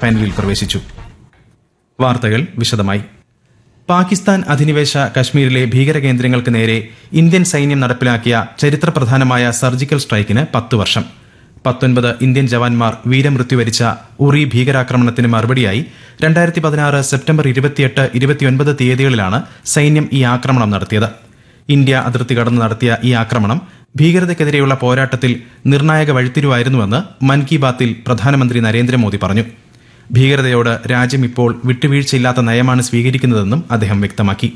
ഫൈനലിൽ പ്രവേശിച്ചു വാർത്തകൾ വിശദമായി പാകിസ്ഥാൻ അധിനിവേശ കശ്മീരിലെ ഭീകരകേന്ദ്രങ്ങൾക്ക് നേരെ ഇന്ത്യൻ സൈന്യം നടപ്പിലാക്കിയ ചരിത്രപ്രധാനമായ സർജിക്കൽ സ്ട്രൈക്കിന് പത്ത് വർഷം പത്തൊൻപത് ഇന്ത്യൻ ജവാന്മാർ വീരമൃത്യു വരിച്ച ഉറി ഭീകരാക്രമണത്തിന് മറുപടിയായി രണ്ടായിരത്തി പതിനാറ് സെപ്റ്റംബർ ഇരുപത്തിയെട്ട് ഇരുപത്തിയൊൻപത് തീയതികളിലാണ് സൈന്യം ഈ ആക്രമണം നടത്തിയത് ഇന്ത്യ അതിർത്തി കടന്ന് നടത്തിയ ഈ ആക്രമണം ഭീകരതയ്ക്കെതിരെയുള്ള പോരാട്ടത്തിൽ നിർണായക വഴിത്തിരിവായിരുന്നുവെന്ന് മൻ കി ബാത്തിൽ പ്രധാനമന്ത്രി നരേന്ദ്രമോദി പറഞ്ഞു ഭീകരതയോട് രാജ്യം ഇപ്പോൾ വിട്ടുവീഴ്ചയില്ലാത്ത നയമാണ് സ്വീകരിക്കുന്നതെന്നും അദ്ദേഹം വ്യക്തമാക്കി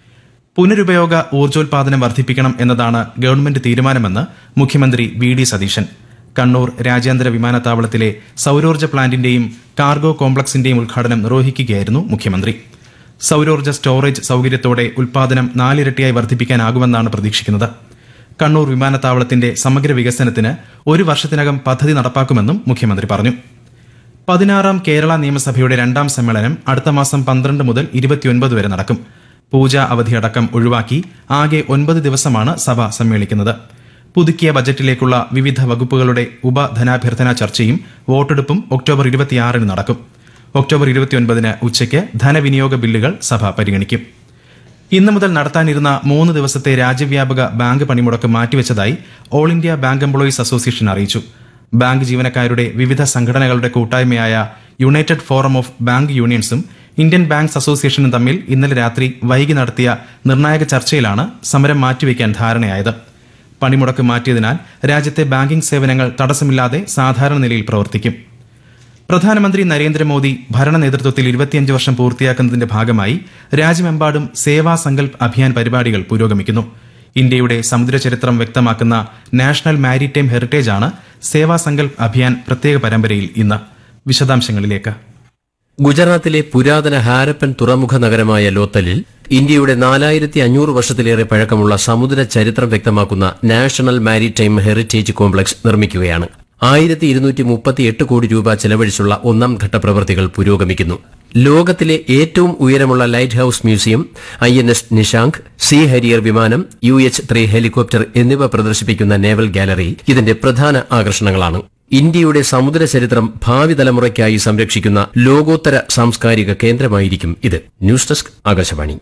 പുനരുപയോഗ ഊർജ്ജോൽപാദനം വർദ്ധിപ്പിക്കണം എന്നതാണ് ഗവൺമെന്റ് തീരുമാനമെന്ന് മുഖ്യമന്ത്രി വി ഡി സതീശൻ കണ്ണൂർ രാജ്യാന്തര വിമാനത്താവളത്തിലെ സൌരോർജ്ജ പ്ലാന്റിന്റെയും കാർഗോ കോംപ്ലക്സിന്റെയും ഉദ്ഘാടനം നിർവഹിക്കുകയായിരുന്നു മുഖ്യമന്ത്രി സൌരോർജ്ജ സ്റ്റോറേജ് സൌകര്യത്തോടെ ഉൽപാദനം നാലിരട്ടിയായി വർദ്ധിപ്പിക്കാനാകുമെന്നാണ് പ്രതീക്ഷിക്കുന്നത് കണ്ണൂർ വിമാനത്താവളത്തിന്റെ സമഗ്ര വികസനത്തിന് ഒരു വർഷത്തിനകം പദ്ധതി നടപ്പാക്കുമെന്നും മുഖ്യമന്ത്രി പറഞ്ഞു പതിനാറാം കേരള നിയമസഭയുടെ രണ്ടാം സമ്മേളനം അടുത്ത മാസം പന്ത്രണ്ട് മുതൽ ഇരുപത്തിയൊൻപത് വരെ നടക്കും പൂജാ അവധിയടക്കം ഒഴിവാക്കി ആകെ ഒൻപത് ദിവസമാണ് സഭ സമ്മേളിക്കുന്നത് പുതുക്കിയ ബജറ്റിലേക്കുള്ള വിവിധ വകുപ്പുകളുടെ ഉപധനാഭ്യർത്ഥന ചർച്ചയും വോട്ടെടുപ്പും ഒക്ടോബർ ഇരുപത്തിയാറിന് നടക്കും ഒക്ടോബർ ഇരുപത്തിയൊൻപതിന് ഉച്ചയ്ക്ക് ധനവിനിയോഗ ബില്ലുകൾ സഭ പരിഗണിക്കും ഇന്നു മുതൽ നടത്താനിരുന്ന മൂന്ന് ദിവസത്തെ രാജ്യവ്യാപക ബാങ്ക് പണിമുടക്ക് മാറ്റിവെച്ചതായി All India Bank Employees Association അറിയിച്ചു ബാങ്ക് ജീവനക്കാരുടെ വിവിധ സംഘടനകളുടെ കൂട്ടായ്മയായ യുണൈറ്റഡ് ഫോറം ഓഫ് ബാങ്ക് യൂണിയൻസും ഇന്ത്യൻ ബാങ്ക്സ് അസോസിയേഷനും തമ്മിൽ ഇന്നലെ രാത്രി വൈകി നടത്തിയ നിർണായക ചർച്ചയിലാണ് സമരം മാറ്റിവെക്കാൻ ധാരണയായത് പണിമുടക്ക് മാറ്റിയതിനാൽ രാജ്യത്തെ ബാങ്കിംഗ് സേവനങ്ങൾ തടസ്സമില്ലാതെ സാധാരണ നിലയിൽ പ്രവർത്തിക്കും പ്രധാനമന്ത്രി നരേന്ദ്രമോദി ഭരണ നേതൃത്വത്തിൽ ഇരുപത്തിയഞ്ച് വർഷം പൂർത്തിയാക്കുന്നതിന്റെ ഭാഗമായി രാജ്യമെമ്പാടും സേവാ സങ്കൽപ് അഭിയാൻ പരിപാടികൾ പുരോഗമിക്കുന്നു ഇന്ത്യയുടെ സമുദ്രചരിത്രം വ്യക്തമാക്കുന്ന നാഷണൽ മാരിടൈം ഹെറിറ്റേജ് ആണ് സേവാ സങ്കൽപ് അഭിയാൻ പ്രത്യേക പരമ്പരയിൽ ഇന്ന് വിശദാംശങ്ങളിലേക്ക് ഗുജറാത്തിലെ പുരാതന ഹാരപ്പൻ തുറമുഖ നഗരമായ ലോത്തലിൽ ഇന്ത്യയുടെ നാലായിരത്തി അഞ്ഞൂറ് വർഷത്തിലേറെ പഴക്കമുള്ള സമുദ്ര ചരിത്രം വ്യക്തമാക്കുന്ന നാഷണൽ മാരിടൈം ഹെറിറ്റേജ് കോംപ്ലക്സ് നിർമ്മിക്കുകയാണ് ആയിരത്തി ഇരുന്നൂറ്റി മുപ്പത്തിയെട്ട് കോടി രൂപ ചെലവഴിച്ചുള്ള ഒന്നാം ഘട്ട പ്രവൃത്തികൾ പുരോഗമിക്കുന്നു ലോകത്തിലെ ഏറ്റവും ഉയരമുള്ള light house museum I N S Nishank sea Harrier വിമാനം യു എച്ച് ത്രീ ഹെലികോപ്റ്റർ എന്നിവ പ്രദർശിപ്പിക്കുന്ന നേവൽ ഗാലറി ഇതിന്റെ പ്രധാന ആകർഷണങ്ങളാണ് ഇന്ത്യയുടെ സമുദ്ര ചരിത്രം ഭാവി തലമുറയ്ക്കായി സംരക്ഷിക്കുന്ന ലോകോത്തര സാംസ്കാരിക കേന്ദ്രമായിരിക്കും ഇത് ന്യൂസ് ഡെസ്ക് ആകാശവാണി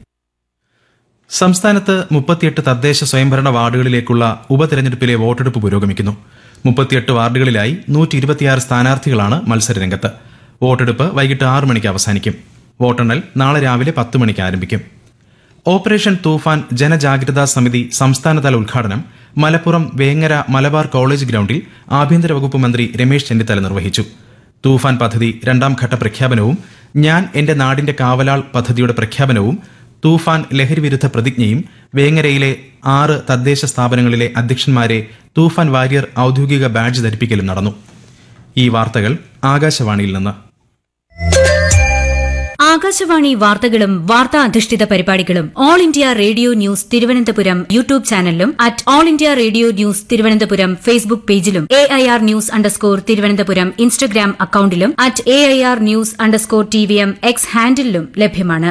സംസ്ഥാനത്ത് മുപ്പത്തിയെട്ട് തദ്ദേശ സ്വയംഭരണ വാർഡുകളിലേക്കുള്ള ഉപതെരഞ്ഞെടുപ്പിലെ വോട്ടെടുപ്പ് പുരോഗമിക്കുന്നു മുപ്പത്തിയെട്ട് വാർഡുകളിലായി നൂറ്റി ഇരുപത്തിയാറ് സ്ഥാനാർത്ഥികളാണ് മത്സരരംഗത്ത് വോട്ടെടുപ്പ് വൈകിട്ട് ആറ് മണിക്ക് അവസാനിക്കും വോട്ടെണ്ണൽ നാളെ രാവിലെ പത്ത് മണിക്ക് ആരംഭിക്കും ഓപ്പറേഷൻ തൂഫാൻ ജനജാഗ്രതാ സമിതി സംസ്ഥാനതല ഉദ്ഘാടനം മലപ്പുറം വേങ്ങര മലബാർ കോളേജ് ഗ്രൌണ്ടിൽ ആഭ്യന്തര വകുപ്പ് മന്ത്രി രമേശ് ചെന്നിത്തല നിർവഹിച്ചു തൂഫാൻ പദ്ധതി രണ്ടാം ഘട്ട പ്രഖ്യാപനവും ഞാൻ എന്റെ നാടിന്റെ കാവലാൾ പദ്ധതിയുടെ പ്രഖ്യാപനവും തൂഫാൻ ലഹരിവിരുദ്ധ പ്രതിജ്ഞയും വേങ്ങരയിലെ ആറ് തദ്ദേശ സ്ഥാപനങ്ങളിലെ അധ്യക്ഷന്മാരെ തൂഫാൻ വാരിയർ ഔദ്യോഗിക ബാഡ്ജ് ധരിപ്പിക്കലും നടന്നു ഈ വാർത്തകൾ ആകാശവാണിയിൽ നിന്ന് ആകാശവാണി വാർത്തകളും വാർത്താ അധിഷ്ഠിത പരിപാടികളും All India Radio News Thiruvananthapuram YouTube ചാനലിലും at All India Radio News Thiruvananthapuram Facebook പേജിലും A I R news underscore Thiruvananthapuram Instagram അക്കൌണ്ടിലും at A I R news underscore T V M X ഹാൻഡിലും ലഭ്യമാണ്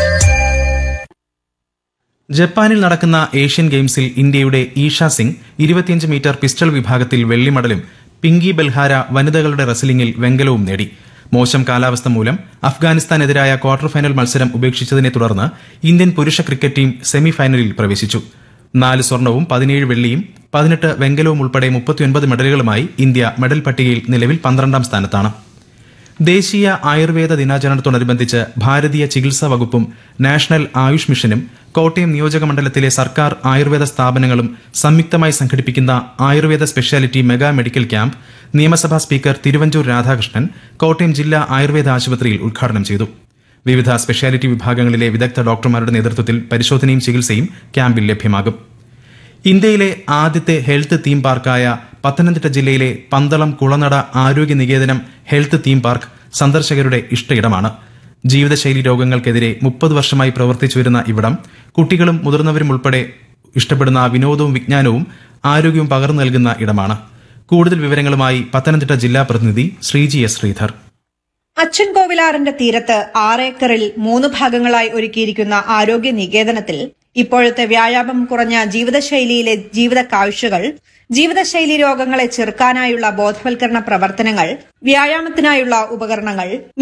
ജപ്പാനിൽ നടക്കുന്ന ഏഷ്യൻ ഗെയിംസിൽ ഇന്ത്യയുടെ ഈഷ സിംഗ് ഇരുപത്തിയഞ്ച് മീറ്റർ പിസ്റ്റൾ വിഭാഗത്തിൽ വെള്ളി മെഡലും പിങ്കി ബൽഹാര വനിതകളുടെ റെസ്ലിംഗിൽ വെങ്കലവും നേടി മോശം കാലാവസ്ഥ മൂലം അഫ്ഗാനിസ്ഥാനെതിരായ ക്വാർട്ടർ ഫൈനൽ മത്സരം ഉപേക്ഷിച്ചതിനെ തുടർന്ന് ഇന്ത്യൻ പുരുഷ ക്രിക്കറ്റ് ടീം സെമി ഫൈനലിൽ പ്രവേശിച്ചു നാല് സ്വർണവും പതിനേഴ് വെള്ളിയും പതിനെട്ട് വെങ്കലവും ഉൾപ്പെടെ മുപ്പത്തിയൊൻപത് മെഡലുകളുമായി ഇന്ത്യ മെഡൽ പട്ടികയിൽ നിലവിൽ പന്ത്രണ്ടാം സ്ഥാനത്താണ് ദേശീയ ആയുർവേദ ദിനാചരണത്തോടനുബന്ധിച്ച് ഭാരതീയ ചികിത്സാ വകുപ്പും നാഷണൽ ആയുഷ് മിഷനും കോട്ടയം നിയോജക മണ്ഡലത്തിലെ സർക്കാർ ആയുർവേദ സ്ഥാപനങ്ങളും സംയുക്തമായി സംഘടിപ്പിക്കുന്ന Ayurveda speciality mega medical camp നിയമസഭാ സ്പീക്കർ തിരുവഞ്ചൂർ രാധാകൃഷ്ണൻ കോട്ടയം ജില്ലാ ആയുർവേദ ആശുപത്രിയിൽ ഉദ്ഘാടനം ചെയ്തു വിവിധ സ്പെഷ്യാലിറ്റി വിഭാഗങ്ങളിലെ വിദഗ്ധ ഡോക്ടർമാരുടെ നേതൃത്വത്തിൽ പരിശോധനയും ചികിത്സയും ക്യാമ്പിൽ ലഭ്യമാകും ഇന്ത്യയിലെ ആദ്യത്തെ ഹെൽത്ത് തീം പാർക്കായ പത്തനംതിട്ട ജില്ലയിലെ പന്തളം കുളനട ആരോഗ്യ നികേതനം ഹെൽത്ത് തീം പാർക്ക് സന്ദർശകരുടെ ഇഷ്ടയിടമാണ് ജീവിതശൈലി രോഗങ്ങൾക്കെതിരെ മുപ്പത് വർഷമായി പ്രവർത്തിച്ചു വരുന്ന ഇവിടം കുട്ടികളും മുതിർന്നവരും ഉൾപ്പെടെ ഇഷ്ടപ്പെടുന്ന വിനോദവും വിജ്ഞാനവും ആരോഗ്യവും പകർന്നു നൽകുന്ന ഇടമാണ് കൂടുതൽ വിവരങ്ങളുമായി പത്തനംതിട്ട ജില്ലാ പ്രതിനിധി ശ്രീജി എസ് ശ്രീധർ അച്ഛൻ കോവിലാറിന്റെ തീരത്ത് ആറേക്കറിൽ മൂന്ന് ഭാഗങ്ങളായി ഒരുക്കിയിരിക്കുന്ന ആരോഗ്യ നികേതനത്തിൽ ഇപ്പോഴത്തെ വ്യായാമം കുറഞ്ഞ ജീവിതശൈലിയിലെ ജീവിത കാഴ്ചകൾ ജീവിതശൈലി രോഗങ്ങളെ ചെറുക്കാനായുള്ള ബോധവൽക്കരണ പ്രവർത്തനങ്ങൾ വ്യായാമത്തിനായുള്ള ഉപകരണങ്ങൾ